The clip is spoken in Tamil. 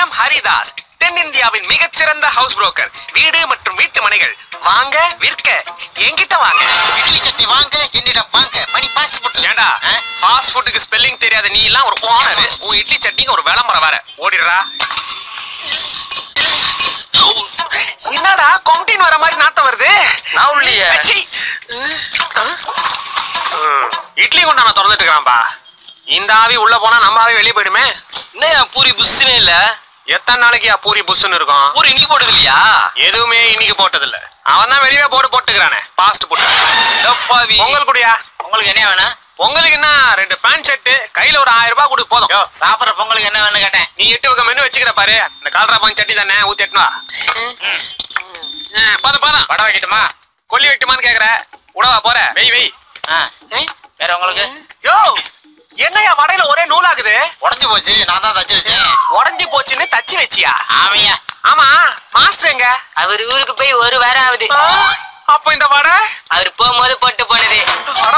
எம் ஹரிதாஸ் தென்னிந்தியாவின் மிகச்சிறந்த ஹவுஸ் புரோக்கர் வீடு மற்றும் வீட்டு மனைகள் வாங்க விற்க என்கிட்ட வாங்க இட்லி சட்னி வாங்க என்னிடம் வாங்க மணி பாஸ்ட் போட்டு ஏண்டா ஃபாஸ்ட் ஃபுட்டுக்கு ஸ்பெல்லிங் தெரியாத நீ எல்லாம் ஒரு ஓனர் உன் இட்லி சட்னிக்கு ஒரு விளம்பரம் வேற ஓடிடுறா என்னடா கொம்டின் வர மாதிரி நாத்தம் வருது நான் உள்ளியே இட்லி கொண்டா நான் திறந்துட்டு இருக்கிறான்பா இந்த ஆவி உள்ள போனா நம்ம ஆவி வெளியே போயிடுமே என்ன பூரி புஷ்ஷுனே இல்ல எத்தனை நாளைக்கு பூரி புஷ்ஷுன்னு இருக்கும் பூரி இன்னைக்கு போடுது இல்லையா எதுவுமே இன்னைக்கு போட்டது இல்ல அவன் தான் வெளியே போட்டு போட்டுக்கிறானே பாஸ்ட் போட்டு டப்பாவி பொங்கல் குடியா உங்களுக்கு என்ன வேணும் பொங்கலுக்கு என்ன ரெண்டு பேண்ட் ஷர்ட் கையில ஒரு ஆயிரம் ரூபாய் கொடு போதும் யோ சாப்பிடுற பொங்கலுக்கு என்ன வேணும் கேட்டேன் நீ எட்டு வகை மெனு வச்சுக்கிற பாரு இந்த கால்ரா பான் சட்னி தானே ஊத்தி எட்டுனா போதும் போதும் வடை வைக்கட்டுமா கொல்லி வைக்குமான்னு கேக்குற உடவா போற வெய் வெய் ஆ. வேற உங்களுக்கு யோ என்னையா வடையில ஒரே நூலாகுது உடஞ்சு போச்சு நான் தான் தச்சு வச்சேன் உடஞ்சி போச்சுன்னு தச்சு வச்சியா ஆமையா ஆமா மாஸ்டர் எங்க அவர் ஊருக்கு போய் ஒரு வாரம் ஆகுது ஆ, அப்ப இந்த வடை அவர் போகும்போது போட்டு போனது அட